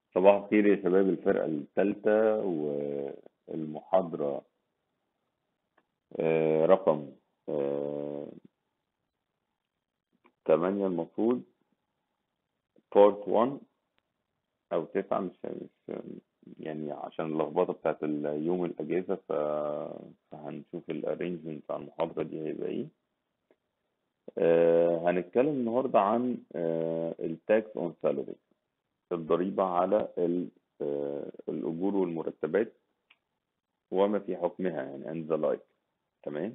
صباح الخير يا شباب الفرقة الثالثة والمحاضرة آه، رقم آه، تمانية المفروض بارت 1 أو تسعة مش مش يعني عشان اللخبطة بتاعت اليوم الأجازة ف... فهنشوف الأرينجمنت بتاع المحاضرة دي هيبقى إيه آه، هنتكلم النهاردة عن التاكس اون سالاري الضريبة على ال- آه، الأجور والمرتبات وما في حكمها يعني and the like تمام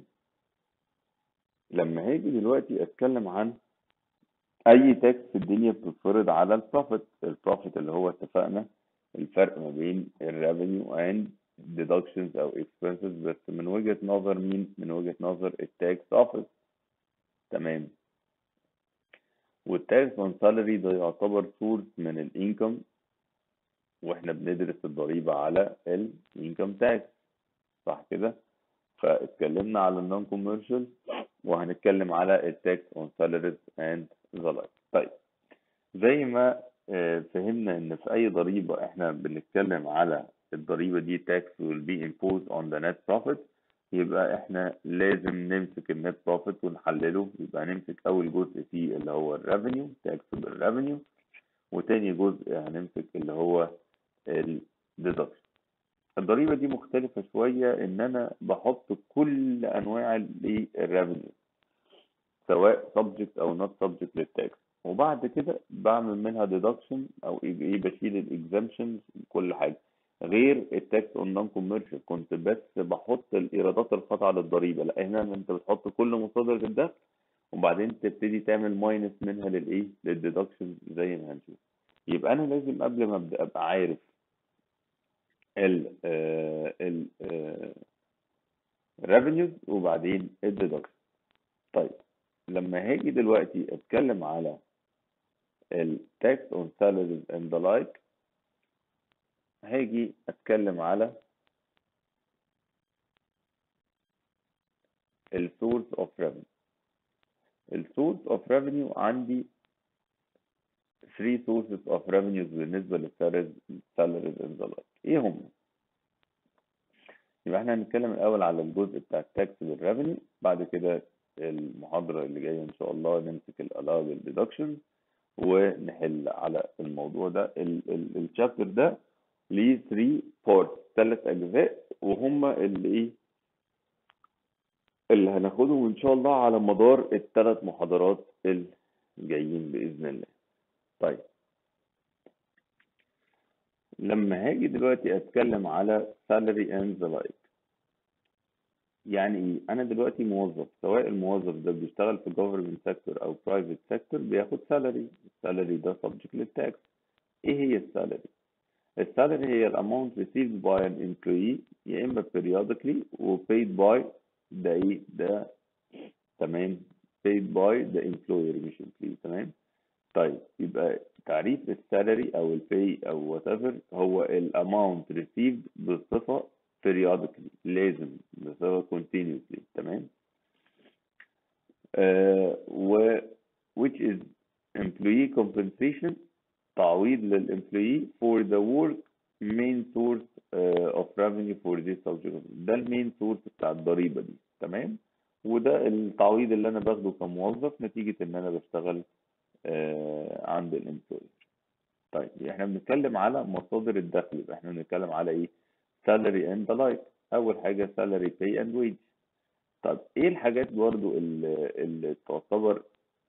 لما هاجي دلوقتي أتكلم عن أي تاكس في الدنيا بتتفرض على البروفيت البروفيت اللي هو اتفقنا الفرق ما بين الريفينيو and deductions أو expenses بس من وجهة نظر مين؟ من وجهة نظر التاكس اوفيس تمام والتاكس اون سالاري ده يعتبر سورس من الانكم واحنا بندرس الضريبة على الانكم تاكس صح كده فاتكلمنا على النون كوميرشال وهنتكلم على التاكس اون سالاريز اند ذا لايك طيب زي ما آه، فهمنا ان في اي ضريبة احنا بنتكلم على الضريبة دي tax will be imposed on the net profit يبقى احنا لازم نمسك النت بروفيت ونحلله يبقى نمسك اول جزء فيه اللي هو الريفينيو taxable revenue وتاني جزء هنمسك اللي هو الديدكشن الضريبة دي مختلفة شوية إن أنا بحط كل أنواع الريفينيو سواء subject أو not subject للتاكس وبعد كده بعمل منها deduction أو إيه بشيل الإكزامشن كل حاجة غير التاكس اون نون كوميرشال كنت بس بحط الايرادات الخاضعه للضريبه لا هنا انت بتحط كل مصادر الدخل وبعدين تبتدي تعمل ماينس منها للايه للديدكشن زي ما هنشوف يبقى انا لازم قبل ما ابدا ابقى عارف ال ال revenues وبعدين الديدكشن طيب لما هاجي دلوقتي اتكلم على ال tax on salaries and the like هاجي اتكلم على السورس اوف ريفينيو السورس اوف ريفينيو عندي 3 sources of revenues بالنسبة للسالاريز and the like ايه هم؟ يبقى احنا هنتكلم الاول على الجزء بتاع التاكس بالريفينيو بعد كده المحاضرة اللي جاية ان شاء الله نمسك الالابل ديدكشن ونحل على الموضوع ده الشابتر ده ليه 3 بارت ثلاث اجزاء وهم اللي ايه اللي هناخدهم ان شاء الله على مدار الثلاث محاضرات الجايين باذن الله طيب لما هاجي دلوقتي اتكلم على salary and the like يعني ايه انا دلوقتي موظف سواء الموظف ده بيشتغل في government sector او private sector بياخد salary السالري ده subject للتاكس ايه هي السالري السالري هي الاماونت received by an employee يا اما periodically و paid by ده ايه ده تمام paid by the employer مش employee تمام طيب يبقى تعريف السالري او البي او whatever هو الاماونت received بصفة periodically لازم بصفة continuously تمام آه و which is employee compensation تعويض للإمبلوي for the work main source uh, of revenue for this subject ده المين سورس بتاع الضريبة دي تمام وده التعويض اللي أنا باخده كموظف نتيجة إن أنا بشتغل uh, عند الإمبلوي طيب احنا بنتكلم على مصادر الدخل يبقى احنا بنتكلم على ايه salary and the like أول حاجة salary pay and wage طب ايه الحاجات برضو اللي, اللي تعتبر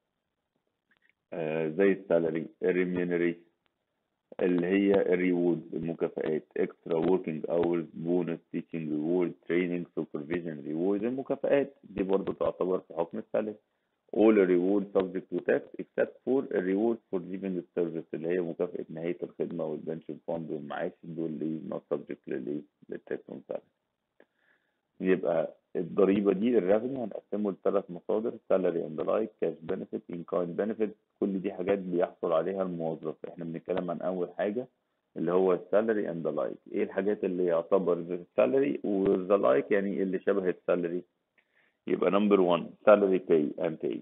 آه زي السالري الريميونريشن اللي هي الريورد المكافآت اكسترا وركينج اورز بونس تيتشنج ريورد تريننج سوبرفيجن ريورد المكافآت دي برضه تعتبر في حكم السالري all reward subject to tax except for a reward for giving the service اللي هي مكافأة نهاية الخدمة والبنشن فوند والمعاش دول اللي not subject للايه للتاكس اون سالري يبقى الضريبة دي الريفينيو هنقسمه لثلاث مصادر salary and the like cash benefit in kind benefit كل دي حاجات بيحصل عليها الموظف احنا بنتكلم عن أول حاجة اللي هو السالري and the like ايه الحاجات اللي يعتبر السالري والذا like يعني اللي شبه السالري يبقى number one salary pay and pay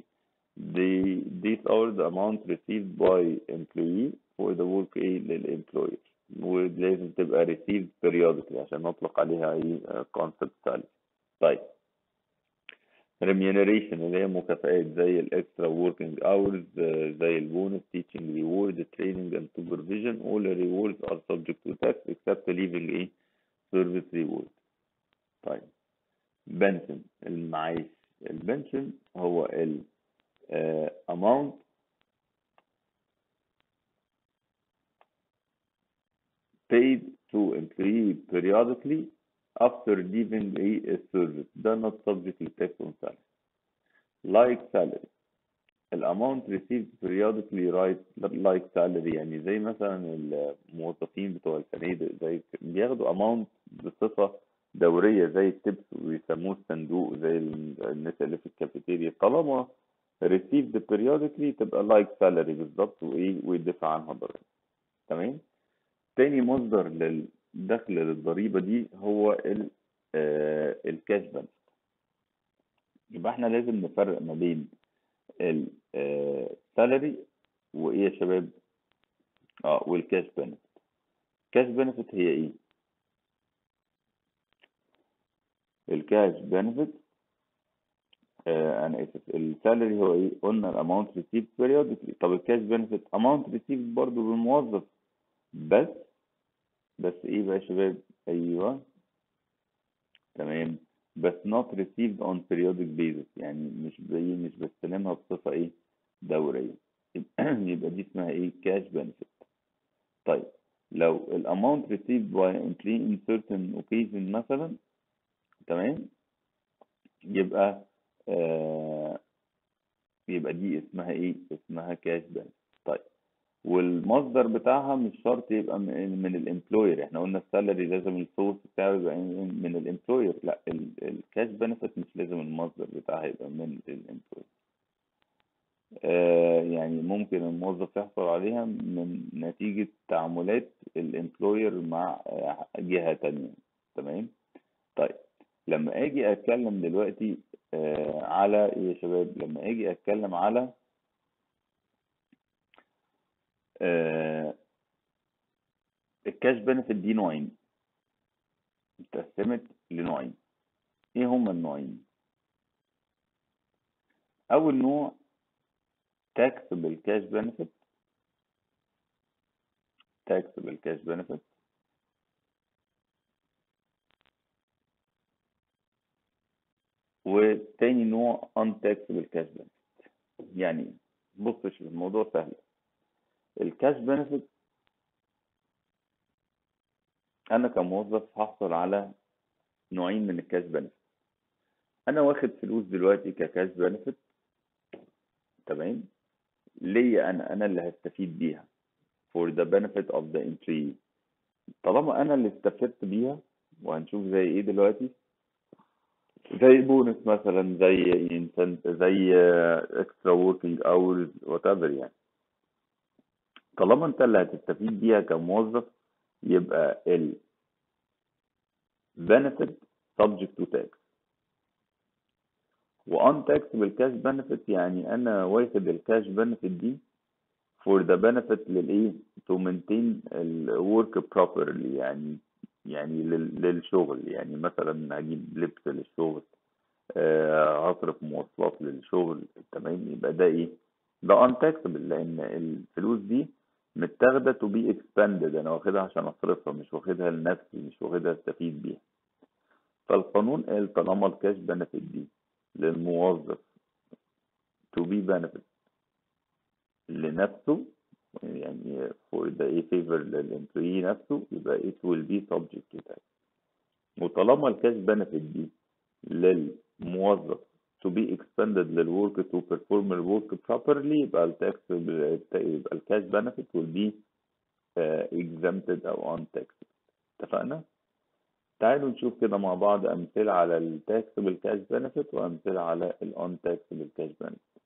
the, these are the amount received by employee for the work ايه للemployer ولازم تبقى received periodically عشان نطلق عليها ايه concept salary طيب remuneration اللي هي مكافآت زي الاكسترا working hours آه، زي البونس teaching reward training and supervision all rewards are subject to tax except leaving ايه service reward طيب بنشن المعاش البنشن هو ال آه، amount paid to employee periodically after leaving a a service ده not subject to tax on salary like salary الامount received periodically right like salary يعني زي مثلا الموظفين بتوع الفنادق زي بياخدوا amount بصفة دورية زي التبس ويسموه الصندوق زي ال- الناس اللي في الكافيتيريا طالما received periodically تبقى like salary بالظبط وايه ويدفع عنها ضرائب تمام تاني مصدر للدخل للضريبة دي هو ال آه، الكاش بنفيت يبقى احنا لازم نفرق ما بين السالري وايه يا شباب اه والكاش بنفيت الكاش بنفيت هي ايه الكاش بنفيت آه انا اسف السالري هو ايه قلنا الاماونت ريسيفد periodically طب الكاش بنفيت اماونت ريسيفد برضه بالموظف بس بس ايه بقى يا شباب ايوه تمام بس not received on periodic basis يعني مش بي مش بستلمها بصفة ايه دورية يبقى يبقى دي اسمها ايه cash benefit طيب لو ال amount received by employee in certain occasion مثلا تمام يبقى آه يبقى دي اسمها ايه اسمها cash benefit طيب والمصدر بتاعها مش شرط يبقى من من الامبلوير احنا قلنا السالري لازم السورس بتاعه يبقى من الامبلوير لا الكاش بنفيت مش لازم المصدر بتاعها يبقى من الامبلوير آه يعني ممكن الموظف يحصل عليها من نتيجة تعاملات الامبلوير مع آه، جهة تانية تمام طيب لما اجي اتكلم دلوقتي آه على ايه يا شباب لما اجي اتكلم على آه الكاش بنفيت دي نوعين اتقسمت لنوعين ايه هما النوعين اول نوع taxable cash benefit taxable cash benefit وتاني نوع untaxable cash benefit يعني إيه؟ بص شوف الموضوع سهل الكاش بنفيت انا كموظف هحصل على نوعين من الكاش بنفيت انا واخد فلوس دلوقتي ككاش بنفيت تمام ليا انا انا اللي هستفيد بيها for the benefit of the employee طالما انا اللي استفدت بيها وهنشوف زي ايه دلوقتي زي بونس مثلا زي انسنت زي اكسترا وركينج اورز وات ايفر يعني طالما انت اللي هتستفيد بيها كموظف يبقى ال benefit subject to tax و untaxable cash benefit يعني انا واخد الكاش benefit دي for the benefit للايه to maintain ال work properly يعني يعني لل- للشغل يعني مثلا هجيب لبس للشغل آه، هصرف مواصلات للشغل تمام يبقى ده ايه ده untaxable لان الفلوس دي متاخده to be expended انا واخدها عشان اصرفها مش واخدها لنفسي مش واخدها استفيد بيها فالقانون قال طالما الكاش بنفيت دي للموظف to be benefit لنفسه يعني for the a favor للامبلوي نفسه يبقى it will be subject to tax وطالما الكاش بنفيت دي للموظف to be expended للwork to perform the work properly يبقى التاكس يبقى الكاش benefit will be uh, exempted أو untaxed اتفقنا؟ تعالوا نشوف كده مع بعض أمثلة على التاكسبل كاش benefit وأمثلة على ال untaxable cash benefit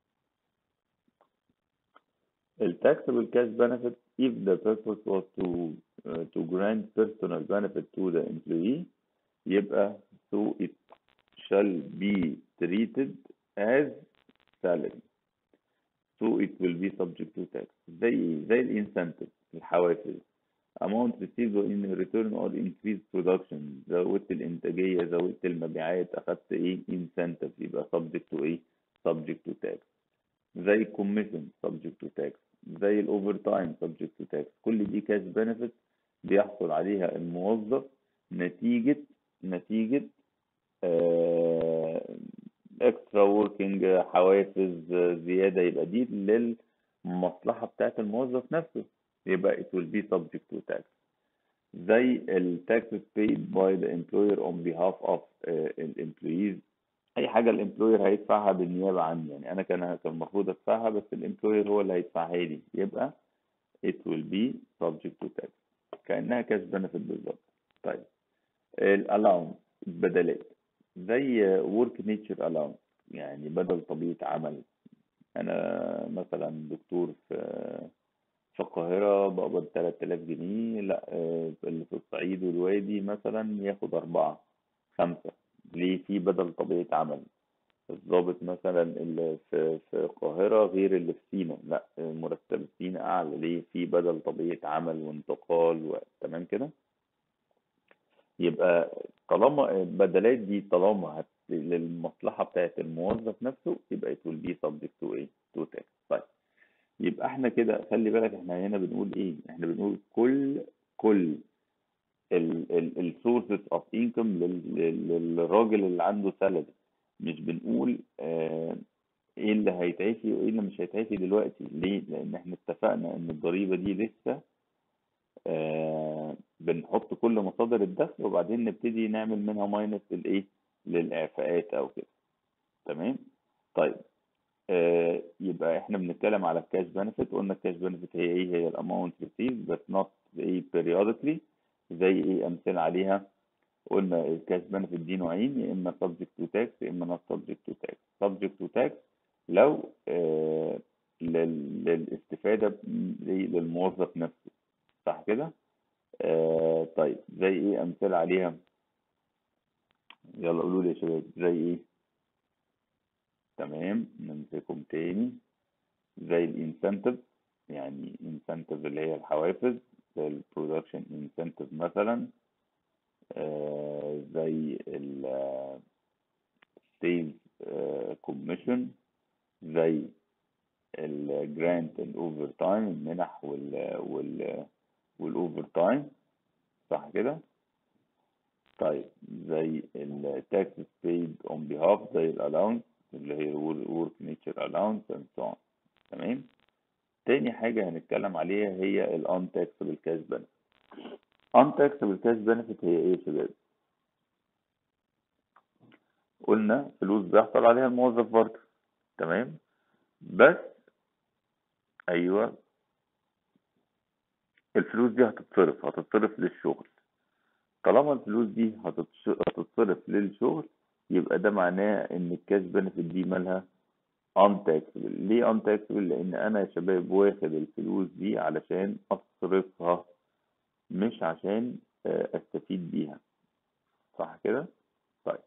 التاكسبل كاش benefit if the purpose was to uh, to grant personal benefit to the employee يبقى so it shall be treated as salary so it will be subject to tax زي زي الانسنتيف الحوافز amount received in return or increased production زودت الإنتاجية زودت المبيعات أخدت إيه incentive يبقى subject to إيه subject to tax زي commission subject to tax زي الأوفر تايم subject to tax كل دي cash benefit بيحصل عليها الموظف نتيجة نتيجة اكسترا وركينج حوافز آه، زيادة يبقى دي للمصلحة بتاعت الموظف نفسه يبقى it will be subject to tax زي ال taxes paid by the employer on behalf of uh, employees اي حاجه الامبلوير هيدفعها بالنيابه عني يعني انا كان كان المفروض ادفعها بس الامبلوير هو اللي هيدفعها لي يبقى it will be subject to tax كانها كاش بنفيت بالظبط طيب الالاونس البدلات زي work nature allowance يعني بدل طبيعه عمل انا مثلا دكتور في في القاهرة بقبض 3000 جنيه لا آه، اللي في الصعيد والوادي مثلا ياخد أربعة خمسة ليه في بدل طبيعة عمل الضابط مثلا اللي في في القاهرة غير اللي في سينا لا مرتب سينا أعلى ليه في بدل طبيعة عمل وانتقال و... تمام كده يبقى طالما البدلات دي طالما هت... للمصلحة بتاعت الموظف نفسه يبقى it will be subject to ايه to tax طيب يبقى احنا كده خلي بالك احنا هنا بنقول ايه احنا بنقول كل كل السورسز اوف انكم للراجل اللي عنده سالري مش بنقول اه ايه اللي هيتعفي وايه اللي مش هيتعفي دلوقتي ليه لان احنا اتفقنا ان الضريبه دي لسه اه بنحط كل مصادر الدخل وبعدين نبتدي نعمل منها ماينس للايه للاعفاءات او كده تمام طيب آه يبقى احنا بنتكلم على الكاش بنفيت قلنا الكاش بنفيت هي ايه هي الاماونت ريسيف بس نوت ايه periodically زي ايه امثله عليها قلنا الكاش بنفيت دي نوعين يا اما subject to tax يا اما not subject to tax subject to tax لو آه لل- للاستفادة للموظف نفسه صح كده؟ آه طيب زي ايه امثله عليها؟ يلا قولوا لي يا شباب زي ايه؟ تمام نمسكهم تاني زي الانسنتيف يعني انسنتيف اللي هي الحوافز زي البرودكشن انسنتيف مثلا آه زي ال سيلز كوميشن زي الجرانت الاوفر تايم المنح وال وال والاوفر تايم صح كده طيب زي التاكسز paid on behalf زي الالاونس اللي هي work nature allowance and so on تمام تاني حاجة هنتكلم عليها هي ال untaxable cash benefit untaxable cash benefit هي ايه يا شباب قلنا فلوس بيحصل عليها الموظف برضه تمام بس ايوه الفلوس دي هتتصرف هتتصرف للشغل طالما الفلوس دي هتتش- هتتصرف للشغل يبقى ده معناه ان الكاش بنفيت دي مالها untaxable ليه untaxable لان انا يا شباب واخد الفلوس دي علشان اصرفها مش عشان آه، استفيد بيها صح كده طيب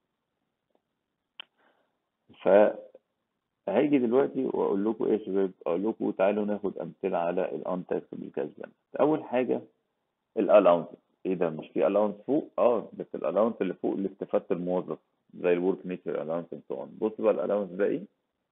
فهاجي دلوقتي واقول لكم ايه يا شباب اقول لكم تعالوا ناخد امثله على ال untaxable cash benefit اول حاجه الالاونس ايه ده مش في الاونس فوق اه بس الالاونس اللي فوق اللي استفادة الموظف زي الورك نيتشر الاونس اند سو اون بص بقى الالاونس ده ايه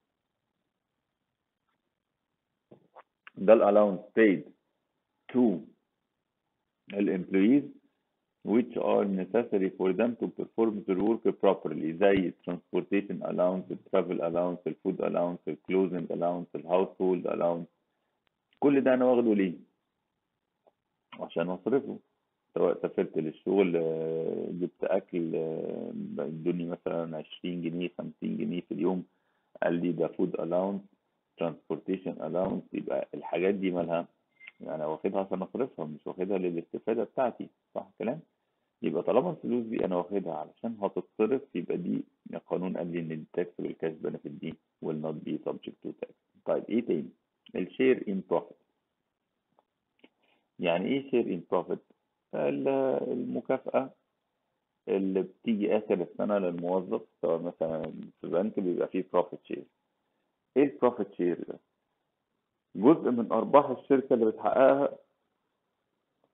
ده الالاونس paid to الامبلويز which are necessary for them to perform their work properly زي transportation allowance, travel allowance, food allowance, clothing allowance, household allowance كل ده انا واخده ليه؟ عشان اصرفه سواء سافرت للشغل آه، جبت اكل آه، ادوني مثلا 20 جنيه 50 جنيه في اليوم قال لي ده فود الاونس ترانسبورتيشن الاونس يبقى الحاجات دي مالها انا واخدها عشان اصرفها مش واخدها للاستفاده بتاعتي صح الكلام يبقى طالما الفلوس دي انا واخدها علشان هتتصرف يبقى دي القانون قال لي ان التاكس بالكاش بنفيت دي will not be subject to tax طيب ايه تاني الشير ان بروفيت يعني ايه شير ان بروفيت المكافأة اللي بتيجي آخر السنة للموظف سواء مثلا في بنك بيبقى فيه بروفيت شير ايه البروفيت شير ده؟ جزء من أرباح الشركة اللي بتحققها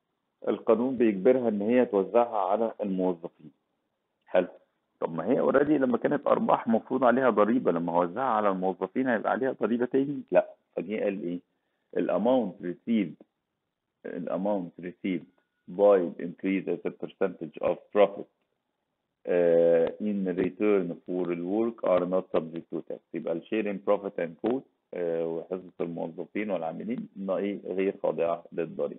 القانون بيجبرها ان هي توزعها على الموظفين حلو طب ما هي اوريدي لما كانت ارباح مفروض عليها ضريبه لما هوزعها على الموظفين هيبقى عليها ضريبه تاني لا فجه قال ايه الاماونت received الاماونت received by increase as a percentage of profit uh, in return for the work are not subject to tax يبقى الشير in profit and cost uh, وحصة الموظفين والعاملين إنها ايه غير خاضعة للضريبة.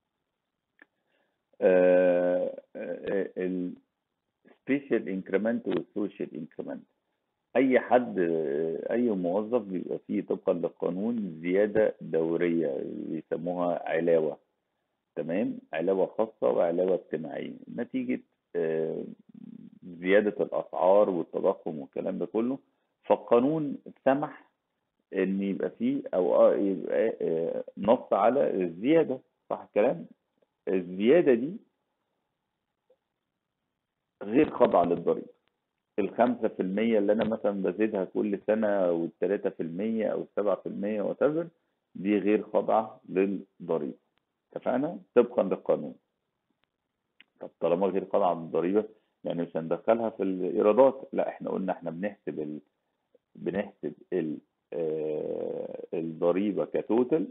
السبيشال انكريمنت والسوشيال انكريمنت اي حد اي موظف بيبقى فيه طبقا للقانون زياده دوريه بيسموها علاوه تمام علاوه خاصه وعلاوه اجتماعيه نتيجه آه، زياده الاسعار والتضخم والكلام ده كله فالقانون سمح ان يبقى فيه او آه يبقى آه، نص على الزياده صح الكلام الزياده دي غير خاضعه للضريبه الخمسة في المية اللي أنا مثلا بزيدها كل سنة أو التلاتة في المية أو السبعة في المية وتفر دي غير خاضعة للضريبة اتفقنا طبقا للقانون طب طالما غير خاضعة للضريبة يعني مش هندخلها في الإيرادات لا احنا قلنا احنا بنحسب ال... بنحسب ال... آه... الضريبة كتوتل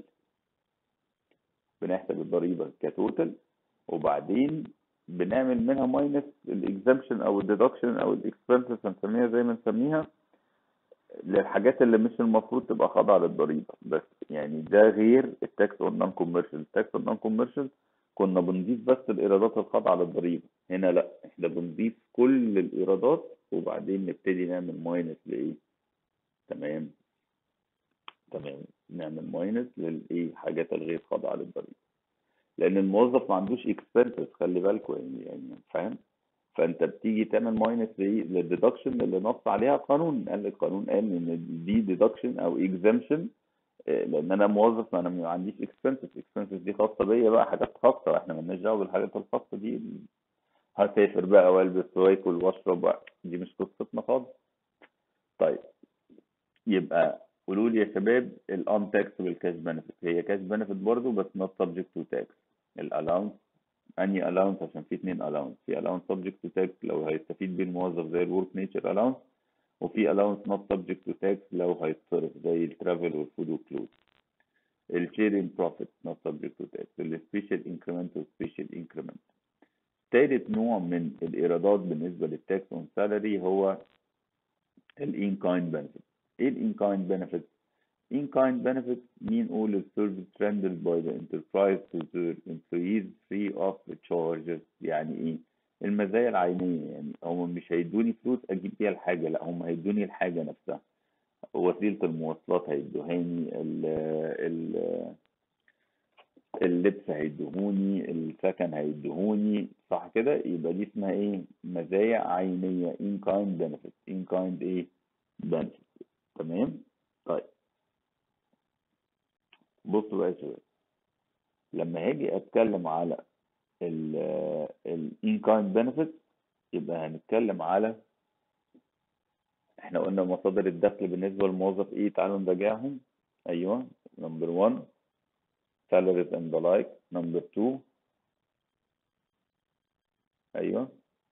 بنحسب الضريبة كتوتل وبعدين بنعمل منها ماينس الاكزامشن او الديدكشن او الاكسبنسز هنسميها زي ما نسميها للحاجات اللي مش المفروض تبقى خاضعه للضريبه بس يعني ده غير التاكس اون نون كوميرشال التاكس اون نون كوميرشال كنا بنضيف بس الايرادات الخاضعه للضريبه هنا لا احنا بنضيف كل الايرادات وبعدين نبتدي نعمل ماينس لايه تمام تمام نعمل ماينس للايه حاجات الغير خاضعه للضريبه لان الموظف ما عندوش اكسبنسز خلي بالكم يعني يعني فاهم فانت بتيجي تعمل ماينس للديدكشن اللي نص عليها القانون قال القانون قال ان دي ديدكشن او اكزامشن لان انا موظف ما انا ما عنديش اكسبنسز اكسبنسز دي خاصه بيا بقى حاجات خاصه احنا مالناش دعوه بالحاجات الخاصه دي هسافر بقى والبس واكل واشرب بقى دي مش قصتنا خالص طيب يبقى قولوا لي يا شباب الان تاكسبل كاش بنفيت هي كاش بنفيت برضه بس نوت سبجكت تو تاكس الالاونس اني الاونس عشان في اثنين الاونس في الاونس سبجكت تو تاكس لو هيستفيد بيه الموظف زي الورك نيتشر الاونس وفي الاونس نوت سبجكت تو تاكس لو هيتصرف زي الترافل والفود والكلوز الشيرين بروفيت نوت سبجكت تو تاكس السبيشال انكريمنت والسبيشال انكريمنت ثالث نوع من الايرادات بالنسبه للتاكس اون سالري هو الان كايند بنفيت ايه الان كايند بنفيت In kind benefits mean all the service rendered by the enterprise to their employees free of charges يعني ايه؟ المزايا العينية يعني هم مش هيدوني فلوس اجيب بيها الحاجة لا هم هيدوني الحاجة نفسها وسيلة المواصلات هيدوهاني ال ال اللبس هيدوهوني السكن هيدوهوني صح كده يبقى دي اسمها ايه مزايا عينية in kind benefit in kind ايه benefit تمام طيب بصوا بقى يا شباب لما هاجي اتكلم على ال الان كايند بنفيت يبقى هنتكلم على احنا قلنا مصادر الدخل بالنسبه للموظف ايه تعالوا نراجعهم ايوه نمبر 1 salaries and the like نمبر 2 ايوه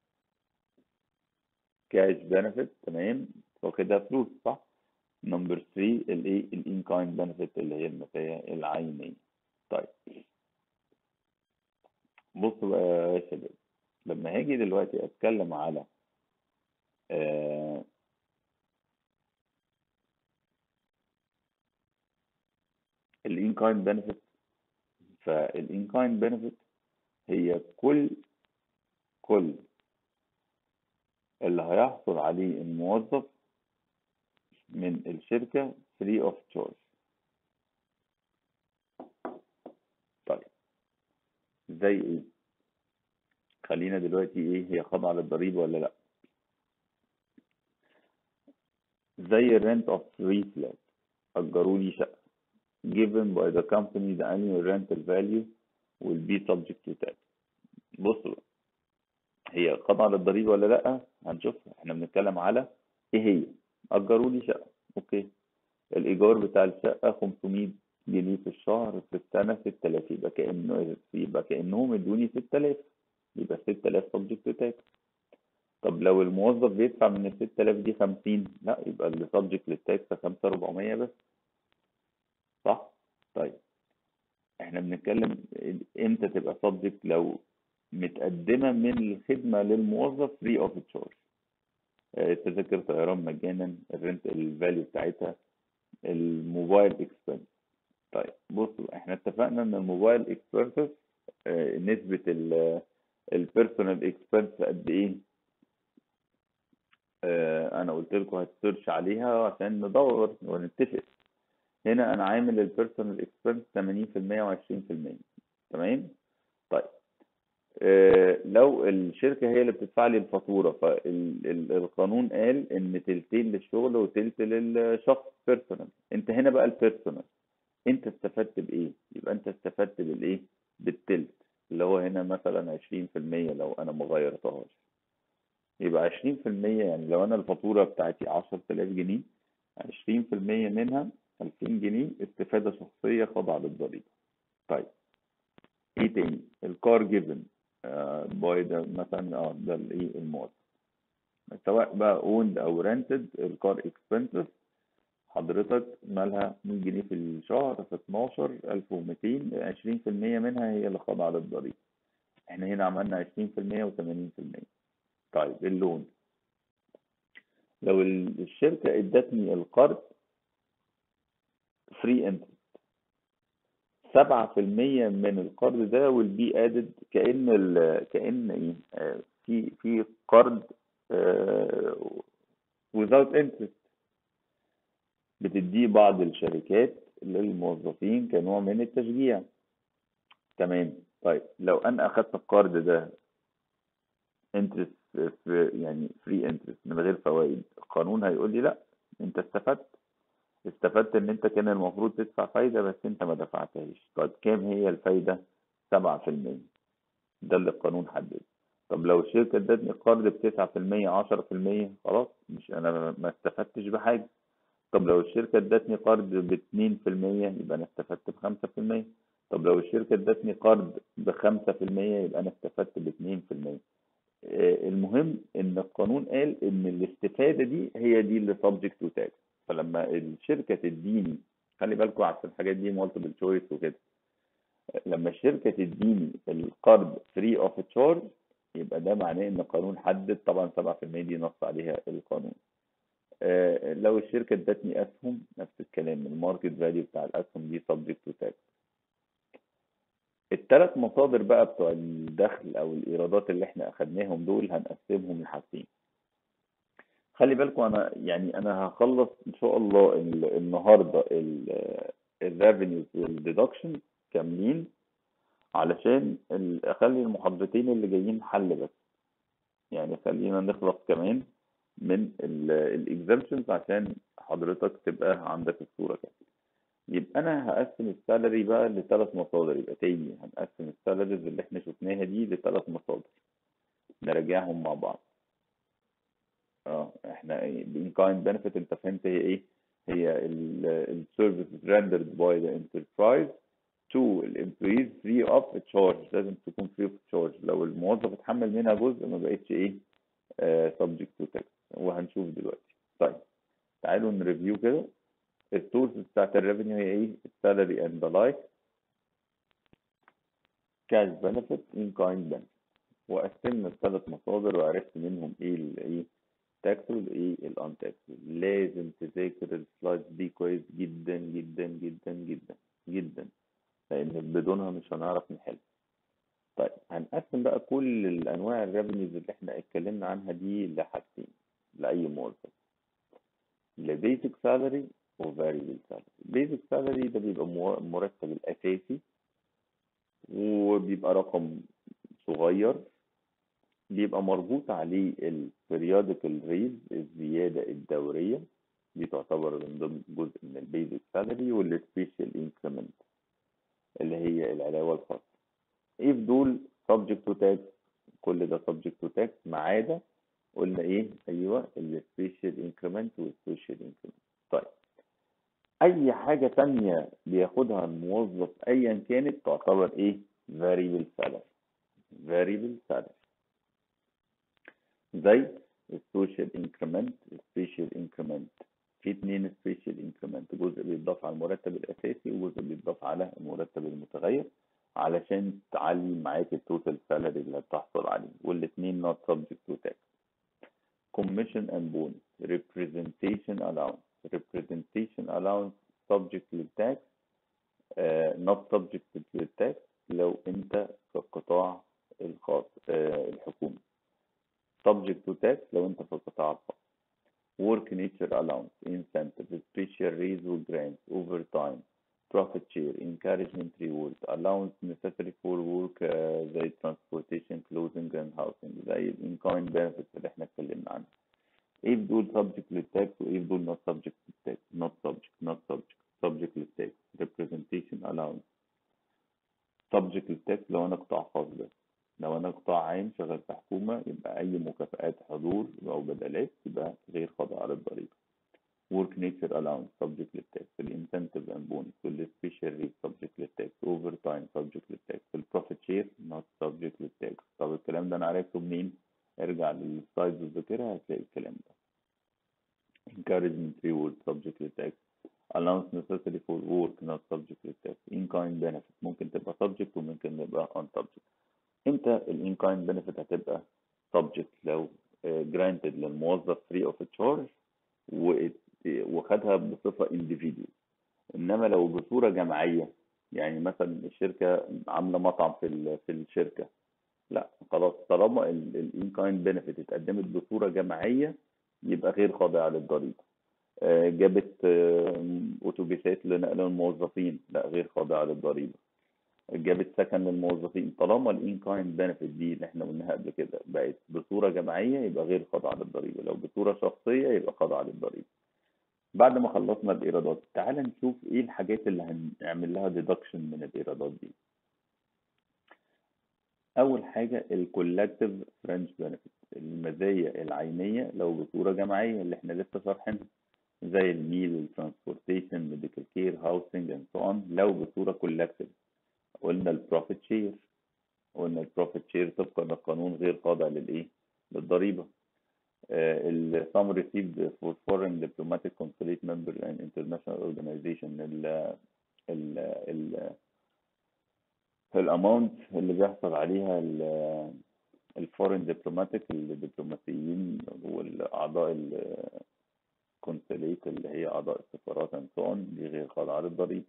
كاش بنفيت تمام واخدها فلوس صح نمبر 3 الايه الان كايند بنفيت اللي هي المزايا العينيه طيب بصوا بقى يا شباب لما هاجي دلوقتي اتكلم على آه الان كايند بنفيت فالان كايند بنفيت هي كل كل اللي هيحصل عليه الموظف من الشركة free of charge طيب زي ايه خلينا دلوقتي ايه هي خاضعة للضريبة ولا لا زي الرنت of free flat أجروا لي شقة given by the company the annual rental value will be subject to tax بصوا بقى هي خاضعة للضريبة ولا لا هنشوفها احنا بنتكلم على ايه هي أجروا لي شقة أوكي الإيجار بتاع الشقة 500 جنيه في الشهر في السنة 6000 يبقى كأنه يبقى كأنهم ادوني 6000 يبقى 6000 سبجكت تاكس طب لو الموظف بيدفع من ال 6000 دي 50 لا يبقى اللي سبجكت للتاكس 5400 بس صح؟ طيب احنا بنتكلم امتى تبقى سبجكت لو متقدمة من الخدمة للموظف فري اوف تشارج تذاكر طيران مجانا الرنت الفاليو بتاعتها الموبايل اكسبنس طيب بصوا احنا اتفقنا ان الموبايل اكسبنسز نسبة البيرسونال اكسبنس قد ايه اه انا قلت لكم هتسيرش عليها عشان ندور ونتفق هنا انا عامل البيرسونال اكسبنس 80% و20% تمام طيب آه لو الشركة هي اللي بتدفع لي الفاتورة فالقانون قال ان تلتين للشغل وتلت للشخص بيرسونال انت هنا بقى البيرسونال انت استفدت بايه يبقى انت استفدت بالايه بالتلت اللي هو هنا مثلا 20% لو انا ما غيرتهاش يبقى 20% يعني لو انا الفاتورة بتاعتي 10000 جنيه 20% منها 2000 جنيه استفادة شخصية خاضعة للضريبة طيب ايه تاني الكار جيفن باي ده مثلا اه ده الايه الموظف سواء بقى اوند او رنتد الكار اكسبنسز حضرتك مالها 100 جنيه في الشهر في 12 1200 20% منها هي اللي خاضعة للضريبة احنا هنا عملنا 20% و80% طيب اللون لو الشركة ادتني القرض فري انترست سبعة في المية من القرض ده will be added كأن ال كأن ايه آه في في قرض آه without interest بتديه بعض الشركات للموظفين كنوع من التشجيع تمام طيب لو انا اخدت القرض ده انترست يعني فري انترست من غير فوائد القانون هيقول لي لا انت استفدت استفدت ان انت كان المفروض تدفع فايدة بس انت ما دفعتهاش طيب كام هي الفايدة سبعة في المية ده اللي القانون حدده طب لو الشركة ادتني قرض بتسعة في المية عشرة في المية خلاص مش انا ما استفدتش بحاجة طب لو الشركة ادتني قرض باتنين في المية يبقى انا استفدت بخمسة في المية طب لو الشركة ادتني قرض بخمسة في المية يبقى انا استفدت باتنين في المية المهم ان القانون قال ان الاستفادة دي هي دي اللي subject to tax فلما الشركه تديني خلي بالكم عشان الحاجات دي مالتيبل تشويس وكده لما الشركه تديني القرض فري اوف تشارج يبقى ده معناه ان القانون حدد طبعا 7% دي نص عليها القانون آه لو الشركه ادتني اسهم نفس الكلام الماركت فاليو بتاع الاسهم دي سبجكت تو تاكس الثلاث مصادر بقى بتوع الدخل او الايرادات اللي احنا اخدناهم دول هنقسمهم لحاجتين خلي بالكم انا يعني انا هخلص ان شاء الله النهارده الريفينيوز والديدكشن كاملين علشان اخلي المحاضرتين اللي جايين حل بس يعني خلينا نخلص كمان من الاكزامشنز عشان حضرتك تبقى عندك الصوره كامله يبقى انا هقسم السالري بقى لثلاث مصادر يبقى تاني هنقسم السالاريز اللي احنا شفناها دي لثلاث مصادر نراجعهم مع بعض اه احنا in kind benefit انت فهمت هي ايه هي ال services rendered by the enterprise to الامبلويز free of charge لازم تكون free of charge لو الموظف اتحمل منها جزء ما بقتش ايه آه subject to tax وهنشوف دلوقتي طيب تعالوا نريفيو كده السورسز بتاعت الريفينيو هي ايه السالري اند ذا لايك كاش بنفيت ان كايند بنفيت وقسمنا الثلاث مصادر وعرفت منهم ايه الايه تاكسل ايه الان تاكسل لازم تذاكر السلايدز دي كويس جدا جدا جدا جدا جدا لان بدونها مش هنعرف نحل طيب هنقسم بقى كل الانواع الريفينيوز اللي احنا اتكلمنا عنها دي لحاجتين لاي موظف لبيزك سالري وفاريبل سالري بيزك سالري ده بيبقى المرتب الاساسي وبيبقى رقم صغير بيبقى مربوط عليه البريوديكال ريز الزيادة الدورية دي تعتبر من ضمن جزء من البيزك سالري والسبيشال انكريمنت اللي هي العلاوة الخاصة ايه في دول subject to tax كل ده subject to tax ما عدا قلنا ايه ايوه السبيشال انكريمنت والسبيشال انكريمنت طيب اي حاجة تانية بياخدها الموظف ايا كانت تعتبر ايه variable salary variable salary زي السوشيال انكريمنت السبيشال انكريمنت في اتنين سبيشال انكريمنت جزء بيتضاف على المرتب الاساسي وجزء بيتضاف على المرتب المتغير علشان تعلي معاك التوتال سالري اللي هتحصل عليه والاتنين not subject to tax commission and bonus representation allowance representation allowance subject للتاكس uh, not subject للتاكس لو انت في القطاع الخاص uh, الحكومي subject to tax لو انت في القطاع الخاص work nature allowance incentive special raise or grants overtime profit share encouragement reward allowance necessary for work uh, زي transportation clothing and housing زي in kind benefits اللي احنا اتكلمنا عنها ايه دول subject للتاكس وايه دول not subject للتاكس not subject not subject subject للتاكس representation allowance subject للتاكس لو انا قطاع خاص بس لو انا قطاع عام شغال في حكومة يبقى اي مكافآت حضور او بدلات يبقى غير خاضعة للضريبة work nature allowance subject للتاكس الانسنتيف and bonus والسبيشال ريت subject للتاكس overtime subject للتاكس البروفيت شير not subject للتاكس طب الكلام ده انا عرفته منين؟ ارجع للسلايدز الذاكرة هتلاقي الكلام ده encouragement reward subject للتاكس allowance necessary for work not subject للتاكس in kind benefit ممكن تبقى subject وممكن تبقى on subject امتى ال in kind benefit هتبقى subject لو granted للموظف free of charge وخدها بصفة individual انما لو بصورة جماعية يعني مثلا الشركة عاملة مطعم في في الشركة لا خلاص طالما ال in kind benefit اتقدمت بصورة جماعية يبقى غير خاضعة للضريبة جابت اتوبيسات لنقل الموظفين لا غير خاضعة للضريبة جابت سكن للموظفين طالما الان كايند بنفيت دي اللي احنا قلناها قبل كده بقت بصوره جماعيه يبقى غير خاضعه للضريبه لو بصوره شخصيه يبقى خاضعه للضريبه بعد ما خلصنا الايرادات تعال نشوف ايه الحاجات اللي هنعمل لها ديدكشن من الايرادات دي اول حاجه الكولكتيف فرنش بنفيت المزايا العينيه لو بصوره جماعيه اللي احنا لسه شارحينها زي الميل والترانسبورتيشن ميديكال كير هاوسنج اند سو اون لو بصوره كولكتيف قلنا البروفيت شير قلنا البروفيت شير طبقا للقانون غير خاضع للايه للضريبه ال sum received for foreign diplomatic consulate member and international organization ال ال ال الاماونت اللي بيحصل عليها الفورين دبلوماتيك الدبلوماسيين والاعضاء الكونسوليت اللي هي اعضاء السفارات and so on دي غير خاضعه للضريبه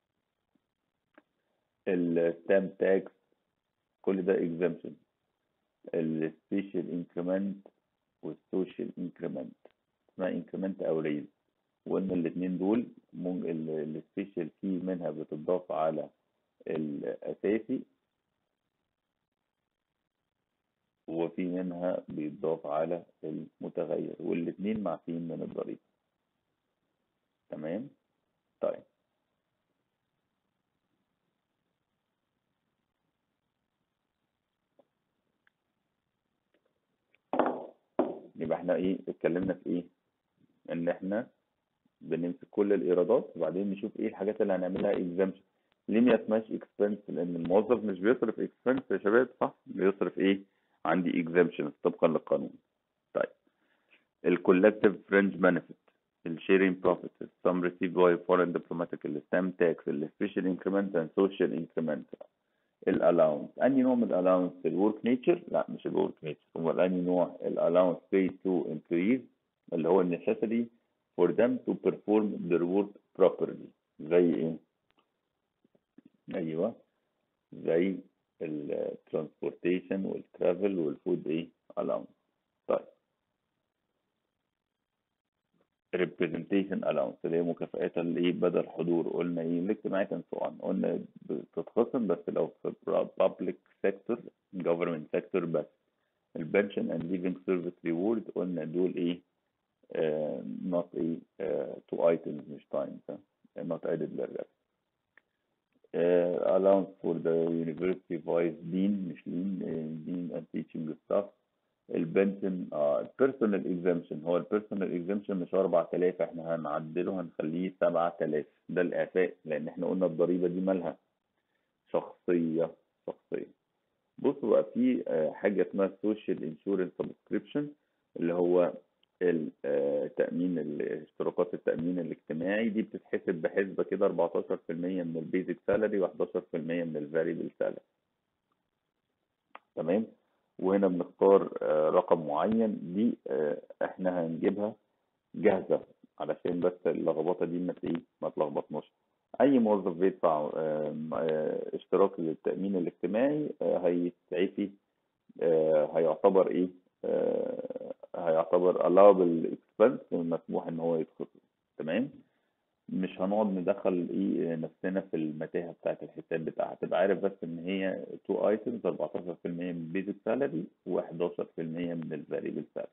الستامب تاكس كل ده exemption السبيشال انكريمنت والسوشيال انكريمنت اسمها انكريمنت او ريز وقلنا الاثنين دول السبيشال في منها بتضاف على الاساسي وفي منها بيتضاف على المتغير والاثنين معفيين من الضريبه تمام طيب يبقى احنا ايه اتكلمنا في ايه ان احنا بنمسك كل الايرادات وبعدين نشوف ايه الحاجات اللي هنعملها اكزامشن ليه ما اسمهاش اكسبنس لان الموظف مش بيصرف اكسبنس يا شباب صح بيصرف ايه عندي اكزامشن طبقا للقانون طيب الكولكتيف فرنج بنفيت الشيرنج بروفيت السم ريسيفد باي فورين دبلوماتيك الستام تاكس السبيشال انكريمنت اند سوشيال انكريمنت الالاونس انهي نوع من الالاونس الورك نيتشر لا مش الورك نيتشر هو انهي نوع الالاونس paid to employees اللي هو necessary for them to perform their work properly زي ايه ايوه زي الترانسبورتيشن والترافل والفود ايه الاونس طيب representation allowance اللي هي مكافآت اللي بدل حضور قلنا ايه الاجتماعات and so on قلنا بتتخصم بس لو في public sector government sector بس البنشن and living service reward قلنا دول ايه uh, not ايه uh, two items مش times uh, not added للرب uh, allowance for the university vice dean مش dean uh, dean and teaching staff البنشن اه البيرسونال اكزامشن هو البيرسونال اكزامشن مش 4000 احنا هنعدله هنخليه 7000 ده الاعفاء لان احنا قلنا الضريبه دي مالها شخصيه شخصيه بصوا بقى في آه، حاجه اسمها السوشيال انشورنس سبسكريبشن اللي هو التأمين اشتراكات التأمين الاجتماعي دي بتتحسب بحسبة كده 14% من البيزك سالري و11% من الفاريبل سالري تمام وهنا بنختار آه، رقم معين دي آه، احنا هنجيبها جاهزة علشان بس اللخبطة دي ما ايه ما تلخبطناش اي موظف بيدفع آه، اشتراك للتأمين الاجتماعي هيتعفي هيعتبر ايه هيعتبر allowable expense مسموح ان هو يتخصم تمام مش هنقعد ندخل ايه نفسنا في المتاهه بتاعت الحساب بتاعها تبقى عارف بس ان هي تو ايتمز 14% من البيزك سالري و11% من الفاريبل سالري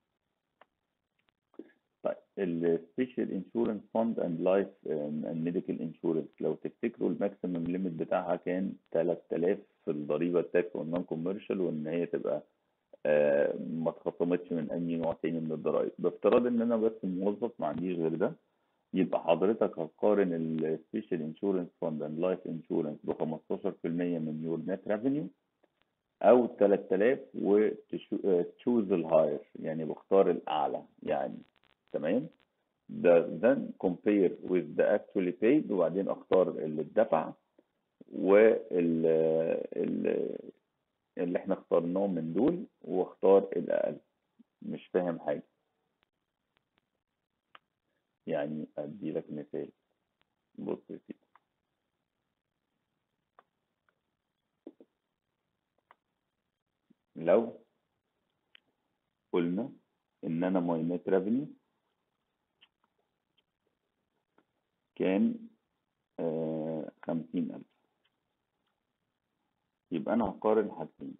طيب السبيشال انشورنس فند اند لايف اند ميديكال انشورنس لو تفتكروا الماكسيمم ليميت بتاعها كان 3000 في الضريبه التاكس والنون كوميرشال وان هي تبقى آه، ما اتخصمتش من اي نوع تاني من الضرائب بافتراض ان انا بس موظف ما عنديش غير ده يبقى حضرتك هتقارن السبيشال انشورنس فند اند لايف انشورنس ب 15% من يور نت ريفينيو او 3000 وتشوز الهاير يعني بختار الاعلى يعني تمام ده then compare with the actually paid وبعدين اختار اللي اتدفع وال اللي احنا اخترناه من دول واختار الأقل مش فاهم حاجة يعني أدي لك مثال بص يا سيدي لو قلنا إن أنا ماي نت ريفينيو كان آه، خمسين ألف يبقى أنا هقارن حاجتين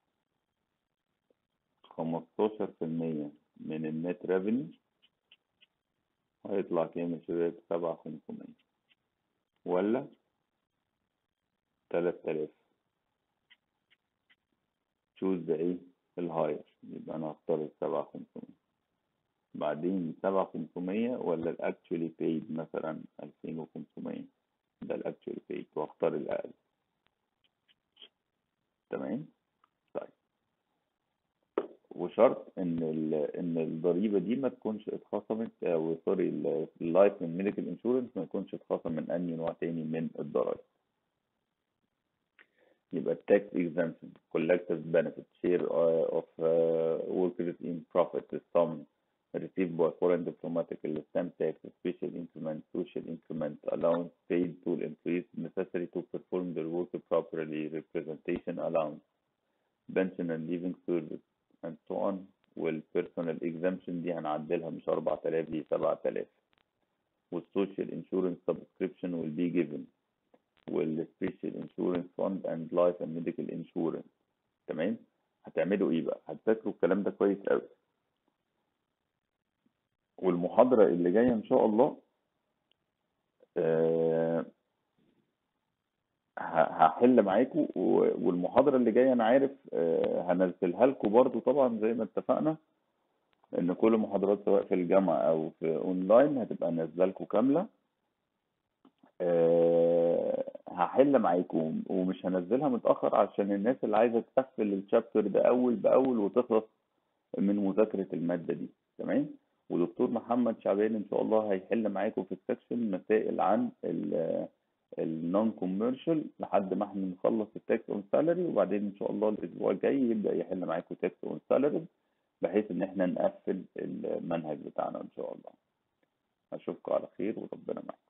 خمستاشر في المية من النت ريفينيو هيطلع كام يا شباب سبعة خمسمية ولا تلات آلاف تشوز ده ايه الهاير يبقى انا هختار السبعة خمسمية بعدين سبعة خمسمية ولا الاكتشولي بيد مثلا ألفين وخمسمية ده الاكتشولي بيد واختار الاقل تمام طيب وشرط ان ان الضريبه دي ما تكونش اتخصمت او سوري اللايف من ميديكال انشورنس ما يكونش اتخصم من اي نوع تاني من الضرائب يبقى التاكس exemption collective benefit share of uh, workers in profit the sum received by foreign diplomatic stamp tax special increment social increment allowance paid to employees necessary to perform their work properly representation allowance pension and living service and so on والبيرسونال اكزامشن دي هنعدلها مش 4000 دي 7000 والسوشيال انشورنس سبسكريبشن will be given والسبيشال انشورنس فند اند لايف اند ميديكال انشورنس تمام هتعملوا ايه بقى هتذاكروا الكلام ده كويس قوي والمحاضرة اللي جاية ان شاء الله آه هحل معاكم والمحاضرة اللي جاية أنا عارف آه، هنزلها لكم برضو طبعا زي ما اتفقنا إن كل محاضرات سواء في الجامعة أو في أونلاين هتبقى نازلة لكم كاملة آه، هحل معاكم ومش هنزلها متأخر عشان الناس اللي عايزة تقفل الشابتر ده أول بأول وتخلص من مذاكرة المادة دي تمام ودكتور محمد شعبان إن شاء الله هيحل معاكم في السكشن مسائل عن النون كوميرشال لحد ما احنا نخلص التاكس اون سالري وبعدين ان شاء الله الاسبوع الجاي يبدا يحل معاكم تاكس اون سالري بحيث ان احنا نقفل المنهج بتاعنا ان شاء الله اشوفكم على خير وربنا معاكم